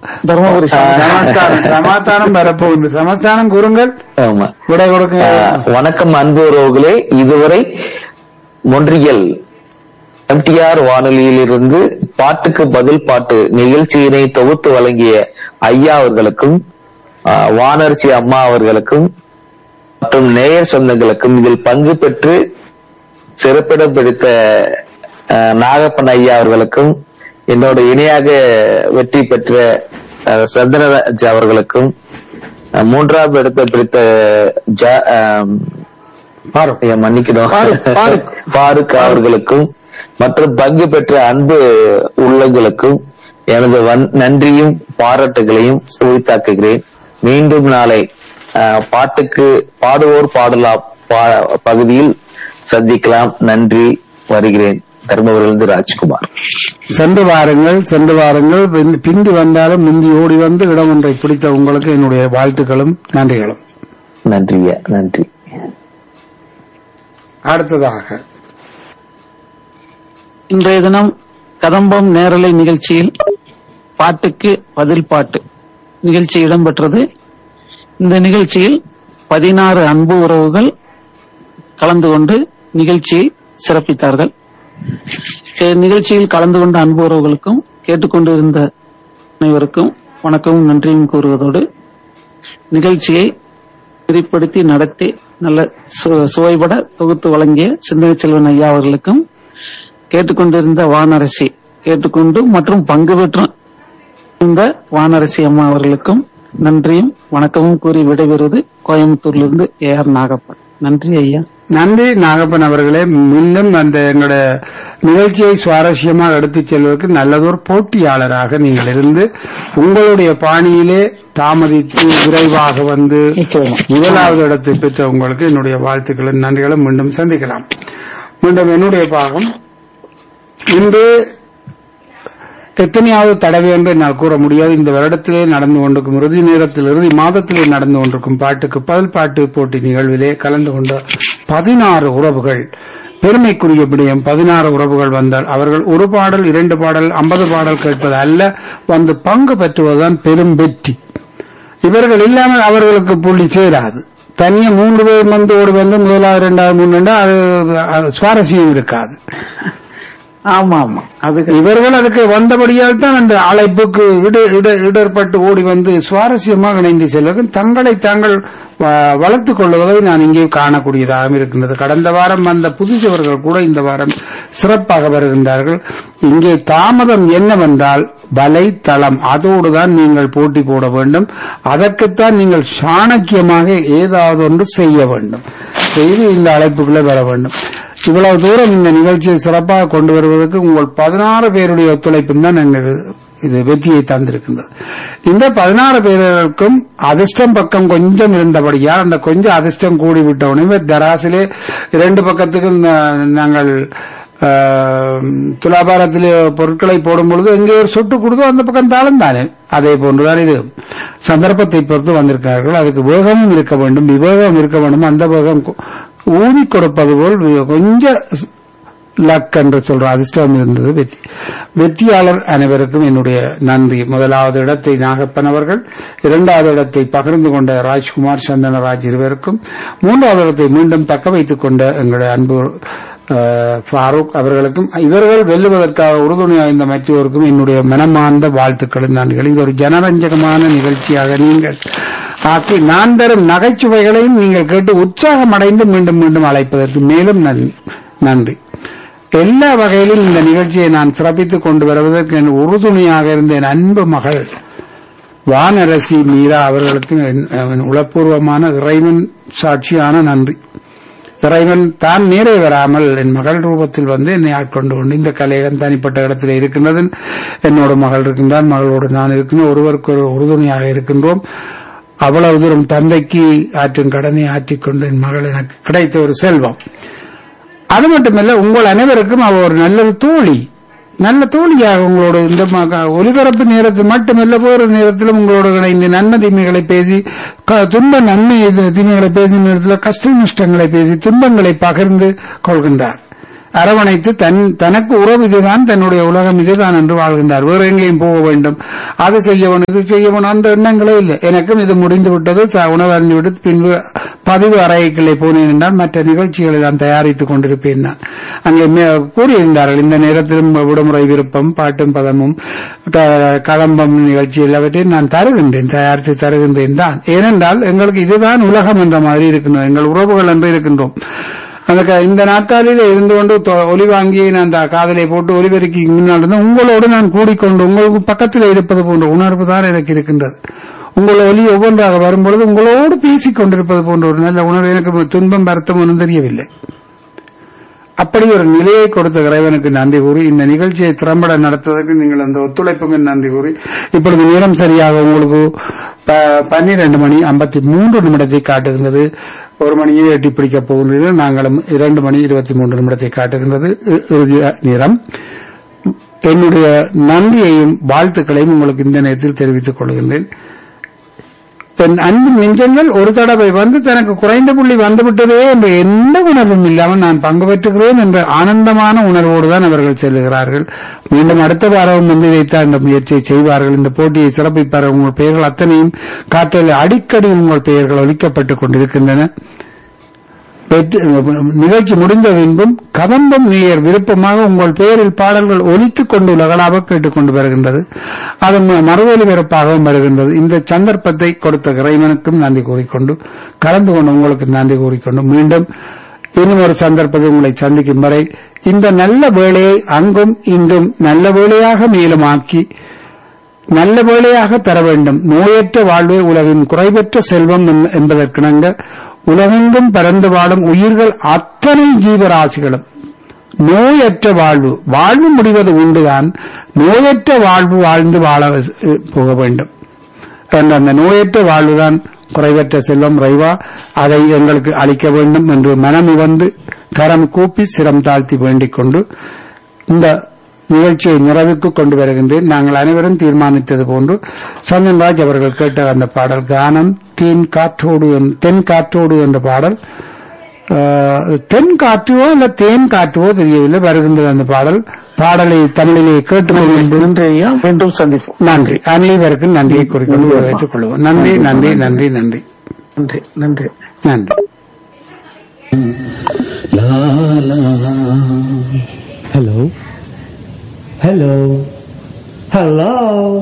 தருமபுரி சமாஸ்தானம் சமாதானம் வரப்போகுது சமாஸ்தானம் கூறுங்கள் ஆமா விடை கொடுக்க ஆஹ், வணக்கம் அன்பு உறவுகளே இதுவரை மொன்றியல் எம்டிஆர் வானொலியிலிருந்து பாட்டுக்கு பதில் பாட்டு நிகழ்ச்சியினை தொகுத்து வழங்கிய ஐயா அவர்களுக்கும் ஆஹ், வானரசி அம்மா அவர்களுக்கும் மற்றும் நேயர் சொந்தங்களுக்கும் இதில் பங்கு பெற்று சிறப்பிடம் பிடித்த ஆஹ், நாகப்பன் ஐயா அவர்களுக்கும் என்னோட இணையாக வெற்றி பெற்ற ஆஹ், சந்திரராஜ் அவர்களுக்கும் ஆஹ், மூன்றாவது இடத்தை பிடித்த ஜா- ஆம், பாருங்க ஐயா, மன்னிக்கணும் ஃபாரூக், ஃபாரூக். ஃபாரூக் அவர்களுக்கும் மற்றும் பங்கு பெற்ற அன்பு உள்ளங்களுக்கும் எனது வன்- நன்றியும் பாராட்டுகளையும் உரித்தாக்குகிறேன் மீண்டும் நாளை ஆஹ், பாட்டுக்கு பாடுவோர் பாடலாம் பா- பகுதியில் சந்திக்கலாம் நன்றி வருகிறேன் தருமபுரியிலிருந்து ராஜ்குமார் சென்று வாருங்கள் சென்று வாருங்கள் பிந்தி- பிந்தி வந்தாலும் முந்தி ஓடி வந்து இடம் ஒன்றை பிடித்த உங்களுக்கு என்னுடைய வாழ்த்துக்களும் நன்றிகளும் நன்றியா நன்றி அடுத்ததாக இன்றைய தினம் கதம்பம் நேரலை நிகழ்ச்சியில் பாட்டுக்கு பதில் பாட்டு நிகழ்ச்சி இடம்பெற்றது இந்த நிகழ்ச்சியில் பதினாறு அன்பு உறவுகள் கலந்து கொண்டு நிகழ்ச்சியை சிறப்பித்தார்கள் சே- நிகழ்ச்சியில் கலந்து கொண்ட அன்பு உறவுகளுக்கும் கேட்டுக்கொண்டிருந்த அனைவருக்கும் வணக்கமும் நன்றியும் கூறுவதோடு நிகழ்ச்சியை நெறிப்படுத்தி நடத்தி நல்ல சு- சுவைபட தொகுத்து வழங்கிய சிந்தனை செல்வன் ஐயா அவர்களுக்கும் கேட்டுக்கொண்டிருந்த வானரசி கேட்டுக்கொண்டு மற்றும் பங்கு பெற்ற இந்த வானரசி அம்மா அவர்களுக்கும் நன்றியும் வணக்கமும் கூறி விடைபெறுவது கோயம்புத்தூரிலிருந்து ஏ ஆர் நாகப்பன் நன்றி ஐயா நன்றி நாகப்பன் அவர்களே மீண்டும் அந்த எங்களுடைய நிகழ்ச்சியை சுவாரஸ்யமாக எடுத்துச் செல்வதற்கு நல்லதொரு போட்டியாளராக நீங்கள் இருந்து உங்களுடைய பாணியிலே தாமதித்து விரைவாக வந்து நிச்சயமா. முதலாவது இடத்தை பெற்ற உங்களுக்கு என்னுடைய வாழ்த்துக்களும் நன்றிகளும் மீண்டும் சந்திக்கலாம் மீண்டும் என்னுடைய பாகம் இன்று எத்தனையாவது தடவை என்று என்னால் கூற முடியாது இந்த வருடத்திலே நடந்து கொண்டிருக்கும் இறுதி நேரத்தில் இறுதி மாதத்திலே நடந்து கொண்டிருக்கும் பாட்டுக்கு பதில் பாட்டு போட்டி நிகழ்விலே கலந்து கொண்ட பதினாறு உறவுகள் பெருமைக்குரிய விடயம் பதினாறு உறவுகள் வந்தால் அவர்கள் ஒரு பாடல் இரண்டு பாடல் ஐம்பது பாடல் கேட்பது அல்ல வந்து பங்கு பெற்றுவதுதான் பெரும் வெற்றி இவர்கள் இல்லாமல் அவர்களுக்கு புள்ளி சேராது தனியா மூன்று பேர் வந்து ஓடி வந்து முதலாவது இரண்டாவது மூணு அது அது சுவாரஸ்யம் இருக்காது ஆமா ஆமா அதுக்கு இவர்கள் அதுக்கு வந்தபடியால் தான் அந்த அழைப்புக்கு இட இட இடர்பட்டு ஓடி வந்து சுவாரஸ்யமாக இணைந்து செல்வர்கள் தங்களை தாங்கள் வ- வளர்த்துக் கொள்வதை நான் இங்கே காணக்கூடியதாக இருக்கின்றது கடந்த வாரம் வந்த புதுச்சவர்கள் கூட இந்த வாரம் சிறப்பாக வருகின்றார்கள் இங்கே தாமதம் என்னவென்றால் வலைத்தளம் அதோடு தான் நீங்கள் போட்டி போட வேண்டும் அதற்குத்தான் நீங்கள் சாணக்கியமாக ஏதாவது ஒன்று செய்ய வேண்டும் செய்து இந்த அழைப்புக்குள்ளே வர வேண்டும் இவ்வளவு தூரம் இந்த நிகழ்ச்சியை சிறப்பாக கொண்டு வருவதற்கு உங்கள் பதினாறு பேருடைய ஒத்துழைப்பும் தான் எங்கள் இது வெற்றியை தந்திருக்கின்றது இந்த பதினாறு பேர்களுக்கும் அதிர்ஷ்டம் பக்கம் கொஞ்சம் இருந்தபடியால் அந்த கொஞ்சம் அதிர்ஷ்டம் கூடிவிட்ட உடனே தராசிலே இரண்டு பக்கத்துக்கும் நா- நாங்கள் ஆஹ், துலாபாரத்திலே பொருட்களை போடும் பொழுது எங்கே ஒரு சொட்டு கொடுத்தோ அந்த பக்கம் தாளம் தானே அதே போன்றுதான் இது சந்தர்ப்பத்தை பொறுத்து வந்திருக்கிறார்கள் அதுக்கு வேகமும் இருக்க வேண்டும் விவேகம் இருக்க வேண்டும் அந்த வேகம் கு- ஊதி கொடுப்பது போல் வி- கொஞ்சம் லக் என்று சொல்ற அதிர்ஷ்டம் இருந்தது வெற்றி வெற்றியாளர் அனைவருக்கும் என்னுடைய நன்றி முதலாவது இடத்தை நாகப்பன் அவர்கள் இரண்டாவது இடத்தை பகிர்ந்து கொண்ட ராஜ்குமார் சந்தனராஜ் இருவருக்கும் மூன்றாவது இடத்தை மீண்டும் தக்க வைத்துக் கொண்ட எங்களுடைய அன்பு அஹ், ஃபாரூக் அவர்களுக்கும் இவர்கள் வெல்லுவதற்காக உறுதுணையாக இந்த மற்றவருக்கும் என்னுடைய மனமார்ந்த வாழ்த்துக்களும் நன்றிகள் இது ஒரு ஜனரஞ்சகமான நிகழ்ச்சியாக நீங்கள் ஆக்கி நான் தரும் நகைச்சுவைகளையும் நீங்கள் கேட்டு உற்சாகம் அடைந்து மீண்டும் மீண்டும் அழைப்பதற்கு மேலும் நன்- நன்றி எல்லா வகையிலும் இந்த நிகழ்ச்சியை நான் சிறப்பித்துக் கொண்டு வருவதற்கு என் உறுதுணையாக இருந்த என் அன்பு மகள் வானரசி மீரா அவர்களுக்கு என் என் உளப்பூர்வமான இறைவன் சாட்சியான நன்றி இறைவன் தான் நேரே வராமல் என் மகள் ரூபத்தில் வந்து என்னை ஆட்கொண்டு கொண்டு இந்த கலையகம் தனிப்பட்ட இடத்தில் இருக்கின்றது என்னோட மகள் இருக்கின்றான் மகளோடு நான் இருக்கின்றோம் ஒருவருக்கு ஒரு உறுதுணையாக இருக்கின்றோம் அவ்வளவு தூரம் தந்தைக்கு ஆற்றும் கடனை ஆற்றிக்கொண்டு என் மகள் எனக்கு கிடைத்த ஒரு செல்வம் அது மட்டுமல்ல உங்கள் அனைவருக்கும் அவ ஒரு நல்ல தோழி நல்ல தோழியாக உங்களோட இந்த ம- ஒலிபரப்பு நேரத்தில் மட்டுமல்ல வேறு நேரத்திலும் உங்களோட இணைந்து நன்மை தீமைகளை பேசி க- துன்ப நன்மை இது- தீமைகளை பேசும் நேரத்தில் கஷ்ட நஷ்டங்களை பேசி துன்பங்களை பகிர்ந்து கொள்கின்றார் அரவணைத்து தன் தனக்கு உறவு இதுதான் தன்னுடைய உலகம் இதுதான் என்று வாழ்கின்றார் வேற எங்கேயும் போக வேண்டும் அது செய்யவன் இது செய்யவன் அந்த எண்ணங்களே இல்லை எனக்கும் இது முடிந்து விட்டது ச- உணவு அறிந்து விட்டு பின்பு பதிவு அறைக்குள்ளே போனேன் என்றால் மற்ற நிகழ்ச்சிகளை நான் தயாரித்துக் கொண்டிருப்பேன் நான் அங்கே மே- கூறியிருந்தார்கள் இந்த நேரத்திலும் விடுமுறை விருப்பம் பாட்டும் பதமும் க- கதம்பம் நிகழ்ச்சி எல்லாவற்றையும் நான் தருகின்றேன் தயாரித்து தருகின்றேன் தான் ஏனென்றால் எங்களுக்கு இதுதான் உலகம் என்ற மாதிரி இருக்கின்றோம் எங்கள் உறவுகள் என்று இருக்கின்றோம் அந்த க- இந்த நாட்காலில் இருந்து கொண்டு தொ- ஒலி வாங்கி நான் அந்த காதலை போட்டு ஒலிபெருக்கி முன்னால் இருந்து உங்களோடு நான் கூடிக்கொண்டு உங்களுக்கு பக்கத்தில் இருப்பது போன்ற உணர்வு தான் எனக்கு இருக்கின்றது உங்கள் ஒலி ஒவ்வொன்றாக வரும்பொழுது உங்களோடு பேசிக் கொண்டிருப்பது போன்ற ஒரு நல்ல உணர்வு எனக்கு துன்பம் வருத்தம் ஒன்றும் தெரியவில்லை அப்படி ஒரு நிலையை கொடுத்த இறைவனுக்கு நன்றி கூறி இந்த நிகழ்ச்சியை திறம்பட நடத்துவதற்கு நீங்கள் அந்த ஒத்துழைப்புக்கு நன்றி கூறி இப்பொழுது நேரம் சரியாக உங்களுக்கு ப- பன்னிரண்டு மணி ஐம்பத்தி மூன்று நிமிடத்தை காட்டுகின்றது ஒரு மணியை எட்டி பிடிக்கப் போகின்றீர்கள் நாங்களும் இரண்டு மணி இருபத்தி மூன்று நிமிடத்தை காட்டுகின்றது இ- இறுதி நேரம் என்னுடைய நன்றியையும் வாழ்த்துக்களையும் உங்களுக்கு இந்த நேரத்தில் தெரிவித்துக் கொள்கின்றேன் தன் அன்பு நெஞ்சங்கள் ஒரு தடவை வந்து தனக்கு குறைந்த புள்ளி வந்துவிட்டதே என்ற எந்த உணர்வும் இல்லாமல் நான் பங்கு பெற்றுகிறேன் என்ற ஆனந்தமான உணர்வோடு தான் அவர்கள் செல்லுகிறார்கள் மீண்டும் அடுத்த வாரம் வந்து இதைத்தான் இந்த முயற்சியை செய்வார்கள் இந்த போட்டியை சிறப்பிப்பார்கள் உங்கள் பெயர்கள் அத்தனையும் காற்றில் அடிக்கடி உங்கள் பெயர்கள் ஒலிக்கப்பட்டுக் கொண்டிருக்கின்றன வெற்றி- நிகழ்ச்சி முடிந்த பின்பும் கதம்பம் நேயர் விருப்பமாக உங்கள் பெயரில் பாடல்கள் ஒலித்துக் கொண்டு உலகளாக கேட்டுக்கொண்டு வருகின்றது அது ம- மறு ஒலிபரப்பாகவும் வருகின்றது இந்த சந்தர்ப்பத்தை கொடுத்த இறைவனுக்கும் நன்றி கூறிக்கொண்டு கலந்து கொண்டு உங்களுக்கு நன்றி கூறிக்கொண்டு மீண்டும் இன்னும் ஒரு சந்தர்ப்பத்தை உங்களை சந்திக்கும் வரை இந்த நல்ல வேலையை அங்கும் இங்கும் நல்ல வேலையாக மேலுமாக்கி நல்ல வேலையாக தர வேண்டும் நோயற்ற வாழ்வே உலகின் குறைவற்ற செல்வம் என்- என்பதற்கிணங்க உலகெங்கும் பறந்து வாழும் உயிர்கள் அத்தனை ஜீவராசிகளும் நோயற்ற வாழ்வு வாழ்வு முடிவது உண்டுதான் நோயற்ற வாழ்வு வாழ்ந்து வாழ அஹ், போக வேண்டும் என்ற அந்த நோயற்ற வாழ்வுதான் குறைவற்ற செல்வம் ரைவா அதை எங்களுக்கு அளிக்க வேண்டும் என்று மனம் வந்து கரம் கூப்பி சிரம் தாழ்த்தி வேண்டிக் கொண்டு இந்த நிகழ்ச்சியை நிறைவுக்கு கொண்டு வருகின்றேன் நாங்கள் அனைவரும் தீர்மானித்தது போன்று சந்தன்ராஜ் அவர்கள் கேட்ட அந்த பாடல் கானம் தேன் காற்றோடு என்- தென் காற்றோடு என்ற பாடல் ஆஹ், தென் காற்றுவோ இல்ல தேன் காற்றுவோ தெரியவில்லை வருகின்றது அந்த பாடல் பாடலை தமிழிலே கேட்டு நன்றி ஐயா மீண்டும் சந்திப்போம் நன்றி அனைவருக்கும் நன்றியை குறிக்கொண்டு வரவேற்றுக் கொள்வோம் நன்றி நன்றி நன்றி நன்றி நன்றி நன்றி நன்றி La la la. Hello. Hello. Hello.